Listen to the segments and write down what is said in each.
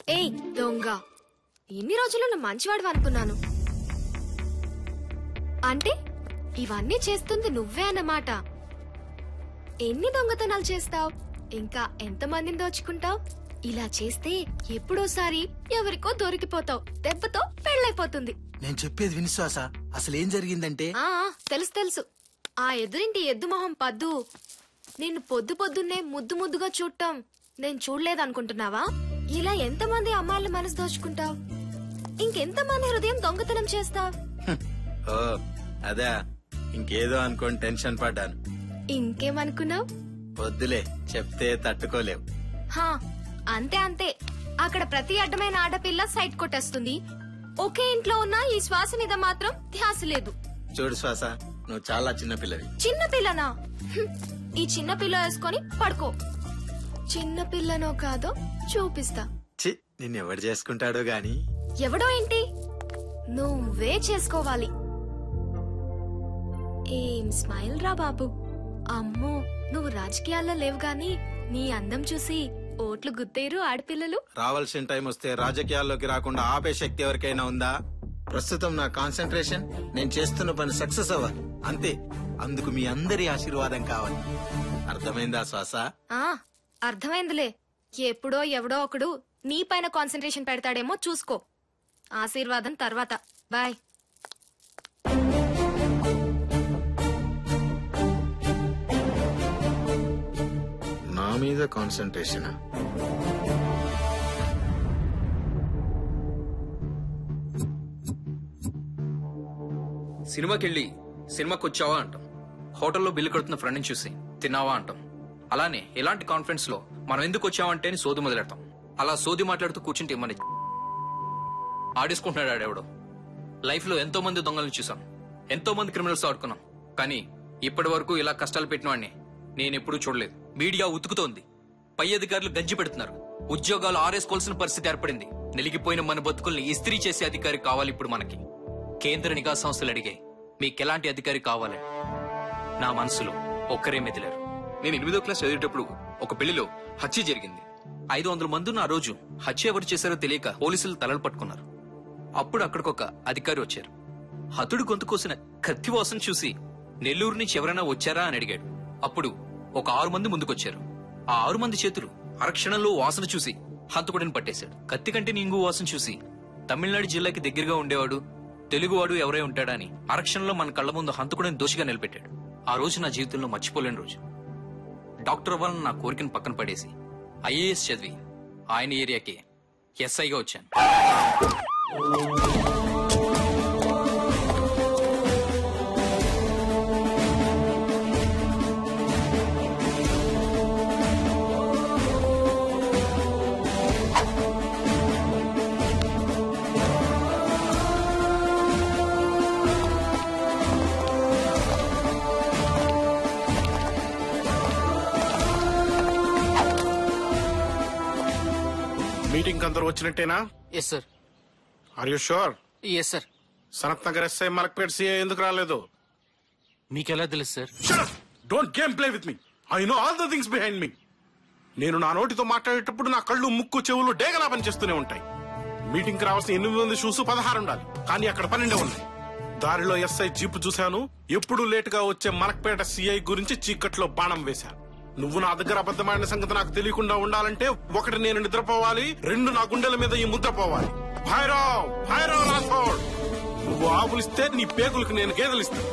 ఏయ్ దొంగ ఇన్ని రోజులు నువ్వు మంచివాడు అనుకున్నాను అంటే ఇవన్నీ చేస్తుంది నువ్వే అన్నమాట ఎన్ని దొంగతనాలు చేస్తావ్ ఇంకా ఎంతమందిని దోచుకుంటావ్ ఇలా చేస్తే ఎప్పుడోసారి ఎవరికో దొరికిపోతావు దెబ్బతో పెళ్ళైపోతుంది నేను చెప్పేది వినిశ్వాస అసలు ఏం జరిగిందంటే ఆ ఆ, తెలుసు తెలుసు ఆ ఎదురింటి ఎద్దు మొహం పద్దు నిన్ను పొద్దు పొద్దున్నే ముద్దు ముద్దుగా చూడటం నేను చూడలేదనుకుంటున్నావా ఇలా ఎంతమంది అమ్మాయిల మనసు దోచుకుంటావు ఇంకెంతమంది హృదయం దొంగతనం చేస్తావు హ్మ్. ఓ అదే ఇంకేదో అనుకోని టెన్షన్ పడ్డాను ఇంకేమనుకున్నావు వద్దులే చెప్తే తట్టుకోలేవు హా అంతే అంతే అక్కడ ప్రతి అడ్డమైన ఆడపిల్ల సైట్ కొట్టేస్తుంది ఒకే ఇంట్లో ఉన్న ఈ శ్వాస మీద మాత్రం ధ్యాస లేదు చూడు శ్వాస నువ్వు చాలా చిన్న పిల్లవి చిన్న పిల్లనా హ్మ్. ఈ చిన్న పిల్ల వేసుకొని పడుకో చిన్న పిల్లనో కాదో చూపిస్తా చి నిన్నెవడు చేసుకుంటాడో గాని ఎవడో ఏంటి నువ్వే చేసుకోవాలి ఏం స్మైల్ రా బాబు అమ్మో నువ్వు రాజకీయాల్లో లేవు గాని నీ అందం చూసి ఓట్లు గుద్దేరు ఆడపిల్లలు రావాల్సిన టైం వస్తే రాజకీయాల్లోకి రాకుండా ఆపే శక్తి ఎవరికైనా ఉందా ప్రస్తుతం నా కాన్సన్ట్రేషన్ నేను చేస్తున్న పని సక్సెస్ అవ్వాలి అంతే అందుకు మీ అందరి ఆశీర్వాదం కావాలి అర్థమైందా శ్వాస ఆ అర్థమైందిలే ఎప్పుడో ఎవడో ఒకడు నీ పైన కాన్సన్ట్రేషన్ పెడతాడేమో చూసుకో ఆశీర్వాదం తర్వాత బాయ్ నా మీద కాన్సన్ట్రేషన్ సినిమాకెళ్ళి సినిమాకి వచ్చావా అంటాం హోటల్లో బిల్లు కడుతున్న ఫ్రెండ్ని చూసి తిన్నావా అంటాం అలానే ఇలాంటి కాన్ఫరెన్స్ లో మనం ఎందుకు వచ్చామంటే అని సోది మొదలెడతాం అలా సోది మాట్లాడుతూ కూర్చుంటే మన ఆడేసుకుంటున్నాడు ఆడెవడో లైఫ్ లో ఎంతో మంది దొంగలను చూసాం ఎంతో మంది క్రిమినల్స్ ఆడుకున్నాం కానీ ఇప్పటి వరకు ఇలా కష్టాలు పెట్టిన వాడిని నేను ఎప్పుడూ చూడలేదు మీడియా ఉతుకుతోంది పై అధికారులు గంజి పెడుతున్నారు ఉద్యోగాలు ఆరేసుకోవాల్సిన పరిస్థితి ఏర్పడింది నిలిగిపోయిన మన బతుకుల్ని ఇస్త్రీ చేసే అధికారి కావాలి ఇప్పుడు మనకి కేంద్ర నిఘా సంస్థలు అడిగాయి మీకెలాంటి అధికారి కావాలి నా మనసులో ఒక్కరే మెదిలారు నేను ఎనిమిదో క్లాస్ చదివేటప్పుడు ఒక పెళ్లిలో హత్య జరిగింది ఐదు వందల మంది ఉన్న ఆ రోజు హత్య ఎవరు చేశారో తెలియక పోలీసులు తలలు పట్టుకున్నారు అప్పుడు అక్కడికొక అధికారి వచ్చారు హతుడు గొంతు కోసిన కత్తి వాసన చూసి నెల్లూరు నుంచి ఎవరైనా వచ్చారా అని అడిగాడు అప్పుడు ఒక ఆరు మంది ముందుకొచ్చారు ఆ ఆరు మంది చేతులు అరక్షణంలో వాసన చూసి హంతకుడిని పట్టేశాడు కత్తి కంటే ఇంగు వాసన చూసి తమిళనాడు జిల్లాకి దగ్గరగా ఉండేవాడు తెలుగువాడు ఎవరై ఉంటాడా అని అరక్షణంలో మన కళ్ళ ముందు హంతకుడిని దోషిగా నిలబెట్టాడు ఆ రోజు నా జీవితంలో మర్చిపోలేని రోజు డాక్టర్ అవ్వాలని నా కోరికను పక్కన పడేసి ఐఏఎస్ చదివి ఆయన ఏరియాకి ఎస్ఐగా వచ్చాను మీటింగ్ అందరూ వచ్చినట్టేనా yes sir are you sure yes sir Sanath Nagar SI Malakpet CI ఎందుకు రాలేదు మీకెలా తెలుసు sir don't game play with me I know all the things behind me నేను నా నోటితో మాట్లాడేటప్పుడు నా కళ్ళు ముక్కు చెవులు డేగలా పనిచేస్తూనే ఉంటాయి మీటింగ్ కి రావాల్సిన ఎనిమిది మంది షూస్ పదహారు ఉండాలి కానీ అక్కడ పన్నెండే ఉన్నాయి దారిలో ఎస్ఐ జీపు చూశాను ఎప్పుడు లేట్ గా వచ్చే మలక్పేట సిఐ గురించి చీకట్లో బాణం వేశాను నువ్వు నా దగ్గర అబద్ధమైన సంగతి నాకు తెలియకుండా ఉండాలంటే ఒకటి నేను నిద్రపోవాలి రెండు నా గుండెల మీద ఈ ముద్ర పోవాలి భైరవ్ భైరవ్ రాథోడ్ నువ్వు ఆవులిస్తే నీ పేగులకు నేను గేదెలిస్తాను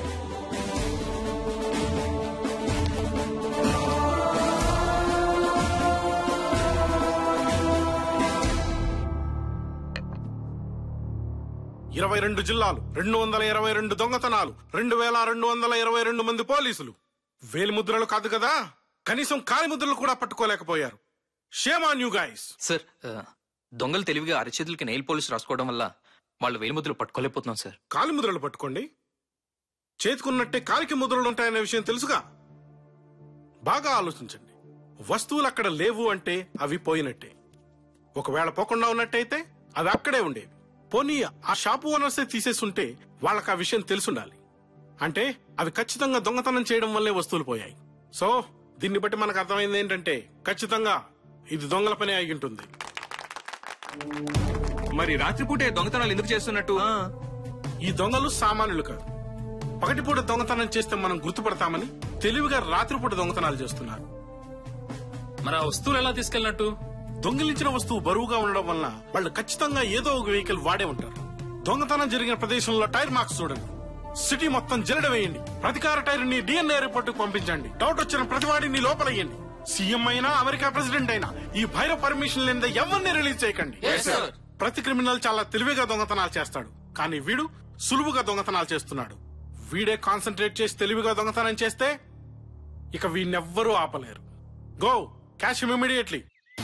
ఇరవై రెండు జిల్లాలు రెండు వందల ఇరవై రెండు దొంగతనాలు రెండు వేల రెండు వందల ఇరవై రెండు మంది పోలీసులు వేలిముద్రలు కాదు కదా కనీసం కాలిముద్రలు కూడా పట్టుకోలేకపోయారు షేమాన్ యూ గైస్ సార్ ఆ, దొంగలు తెలివిగా అరచేతులకి నెయిల్ పోలీస్ రాసుకోవడం వల్ల వాళ్ళు వేలిముద్రలు పట్టుకోలేకపోతున్నాం సార్ కాలిముద్రలు పట్టుకోండి చేతికున్నట్టే కాలికి ముద్రలు ఉంటాయనే విషయం తెలుసుగా బాగా ఆలోచించండి వస్తువులు అక్కడ లేవు అంటే అవి పోయినట్టే ఒకవేళ పోకుండా ఉన్నట్టయితే అవి అక్కడే ఉండేవి పోనీ ఆ షాపు ఓనర్సే తీసేసుంటే వాళ్ళకి ఆ విషయం తెలుసుండాలి అంటే అవి ఖచ్చితంగా దొంగతనం చేయడం వల్లే వస్తువులు పోయాయి సో దీన్ని బట్టి మనకు అర్థమైంది ఏంటంటే ఖచ్చితంగా ఇది దొంగల పని అయి ఉంటుంది మరి రాత్రిపూటే దొంగతనాలు ఎందుకు చేస్తున్నట్టు ఈ దొంగలు సామాన్యులు కాదు పగటిపూట దొంగతనం చేస్తే మనం గుర్తుపడతామని తెలివిగా రాత్రిపూట దొంగతనాలు చేస్తున్నారు మరి ఆ వస్తువులు ఎలా తీసుకెళ్ళినట్టు దొంగిలించిన వస్తువు బరువుగా ఉండడం వలన వాళ్ళు ఖచ్చితంగా ఏదో ఒక వెహికల్ వాడే ఉంటారు దొంగతనం జరిగిన ప్రదేశంలో టైర్ మార్క్స్ చూడండి సిటీ మొత్తం జల్లెడ వేయండి ప్రతికార టైర్ ని డిఎన్ఏ రిపోర్ట్ పంపించండి డౌట్ వచ్చిన ప్రతివాడిని లోపలయ్యండి సీఎం అయినా అమెరికా ప్రెసిడెంట్ అయినా ఈ భైరవ పర్మిషన్ లేదా ఎవరిని రిలీజ్ చేయకండి ప్రతి క్రిమినల్ చాలా తెలివిగా దొంగతనాలు చేస్తాడు కానీ వీడు సులువుగా దొంగతనాలు చేస్తున్నాడు వీడే కాన్సన్ట్రేట్ చేసి తెలివిగా దొంగతనం చేస్తే ఇక వీణెవ్వరూ ఆపలేరు గో క్యాష్ ఇమీడియట్లీ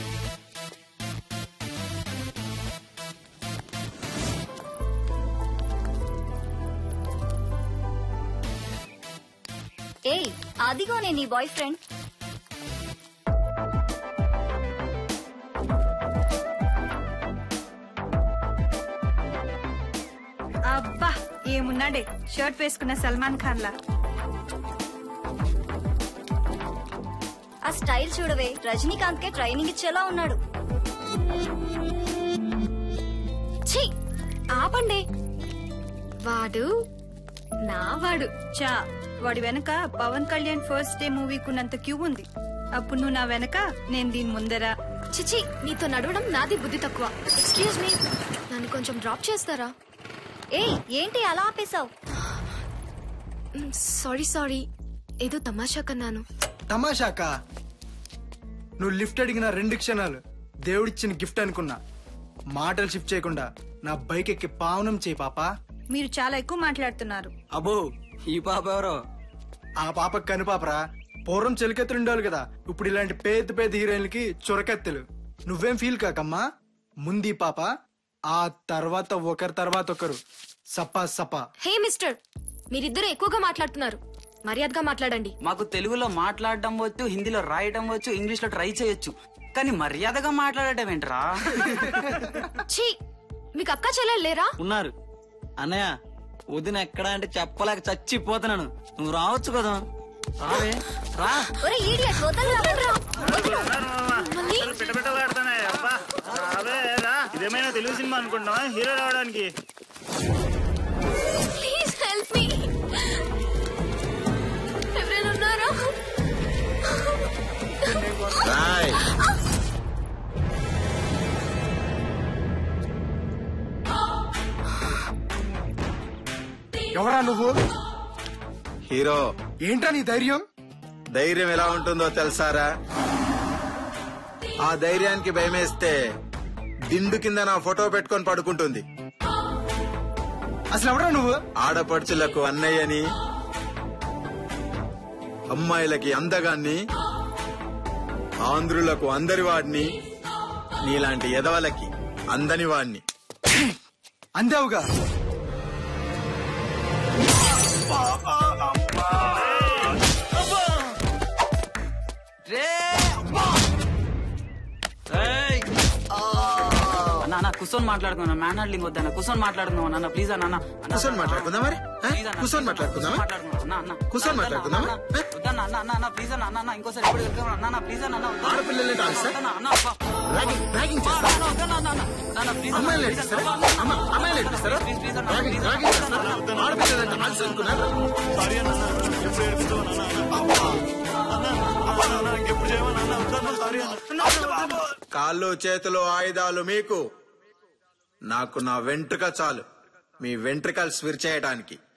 ఏయ్ అదిగోనే నీ బాయ్ ఫ్రెండ్ అబ్బా ఏమున్నాడే షర్ట్ వేసుకున్న సల్మాన్ ఖాన్ లా ఆ స్టైల్ చూడవే రజనీకాంత్ కే ట్రైనింగ్ ఇచ్చేలా ఉన్నాడు ఛీ ఆపండి వాడు నా వాడు చా వాడి వెనక పవన్ కళ్యాణ్ ఫస్ట్ డే మూవీకున్నంత క్యూ ఉంది అప్పుడు నువ్వు నా వెనక నేను దీని ముందర చిచి నీతో నడవడం నాది బుద్ధి తక్కువ ఎక్స్క్యూజ్ మీ నన్ను కొంచెం డ్రాప్ చేస్తారా ఏయ్ ఏంటి అలా ఆపేశావు సారీ సారీ ఏదో తమాషా కన్నాను తమాషాక నువ్వు లిఫ్ట్ అడిగిన రెండు క్షణాలు దేవుడిచ్చిన గిఫ్ట్ అనుకున్నా మాటలు షిఫ్ట్ చేయకుండా నా బైక్ ఎక్కి పావనం చేయి పాపా మీరు చాలా ఎక్కువ మాట్లాడుతున్నారు అబ్బో ఈ పాప ఎవరో ఆ పాప కను పాపరా పూర్వం చెలికెత్తులు ఉండేవాళ్ళు కదా ఇప్పుడు ఇలాంటి పేద పేద హీరోయిన్లకి చురకెత్తులు నువ్వేం ఫీల్ కాకమ్మా ముందు ఈ పాప ఆ తర్వాత ఒకరి తర్వాత ఒకరు సపా సపా హే మిస్టర్ మీరిద్దరు ఎక్కువగా మాట్లాడుతున్నారు మర్యాదగా మాట్లాడండి మాకు తెలుగులో మాట్లాడడం వచ్చు హిందీలో రాయడం వచ్చు ఇంగ్లీష్ లో ట్రై చేయొచ్చు కానీ మర్యాదగా మాట్లాడటం ఏంట్రా ఛీ మీకు అక్క చెల్లెలు లేరా ఉన్నారు అన్నయ్య వదిన ఎక్కడ అంటే చెప్పలేక చచ్చిపోతున్నాను నువ్వు రావచ్చు కదా రావే రా ఒరే ఈడియట్ వదలరా ఇదేమైనా తెలుగు సినిమా అనుకుంటావా హీరో రావడానికి ప్లీజ్ హెల్ప్ మీ ఎవరైనా ఉన్నారా రాయ్ ఎవరా నువ్వు హీరో ఏంట్రా నీ ధైర్యం ధైర్యం ఎలా ఉంటుందో తెలుసారా ఆ ధైర్యానికి భయమేస్తే దిండు కింద నా ఫోటో పెట్టుకొని పడుకుంటుంది అసలు ఎవరా నువ్వు ఆడపడుచులకు అన్నయ్యని అమ్మాయిలకి అందగాన్ని ఆంధ్రులకు అందరి వాడిని నీలాంటి ఎదవలకి అందని వాడిని అందావుగా ఏయ్! అన్న అన్న కూర్చొని మాట్లాడుకున్నా మ్యాన్ హ్యాండ్లింగ్ వద్దన్న కూర్చొని మాట్లాడుకుందాం అన్న ప్లీజ్ అన్న అన్న అన్న, కూర్చొని అన్న, మాట్లాడుకుందాం మరి? ఆ? ప్లీజ్ అన్న, కూర్చొని ప్లీజ్ అన్న, మాట్లాడుకుందామా? మాట్లాడుకుందాం. అన్న, అన్న. కూర్చొని అన్న, మాట్లాడుకుందామా? అన్న, అన్న, వద్దన్న, అన్న అన్న అన్న ప్లీజ్ అన్న అన్న అన్న ఇంకోసారి ఎప్పుడు వెళ్తాం అన్న అన్న ప్లీజ్ అన్న అన్న వద్దన్న. ఆడపిల్లల్ని డాన్స్ వద్దన్న, అన్న అబ్బా. ర్యాగింగ్ ర్యాగింగ్ అన్న, చేస్తారా? అన్న, వద్దన్న, అన్న, అన్న. అన్న, ప్లీజ్ అన్న, అమ్మాయిలు ప్లీజ్ అన్న, ఎట్టిస్తారా? అన్న, అన్న, అమ్మ- అన్న, అమ్మాయిలు అన్న, ఎట్టిస్తారా? ప్లీజ్, ప్లీజ్ అన్న, ర్యాగింగ్ ప్లీజ్ అన్న, ర్యాగింగ్ ప్లీజ్ అన్న, చేస్తారా? అన్న, అన్న. ఆడపిల్లలంటే మనసు అనుకున్నారా? సారీ అన్న ఎప్పుడు ఏడుస్తావు నాన్న అన్న అన్న అన్న ఇంకెప్పుడు చేయమన్నా అన్న వద్దన్న సారీ అన్న కాళ్ళు చేతులు ఆయుధాలు మీకు నాకు నా వెంట్రుక చాలు మీ వెంట్రుకలు స్విర్ చేయడానికి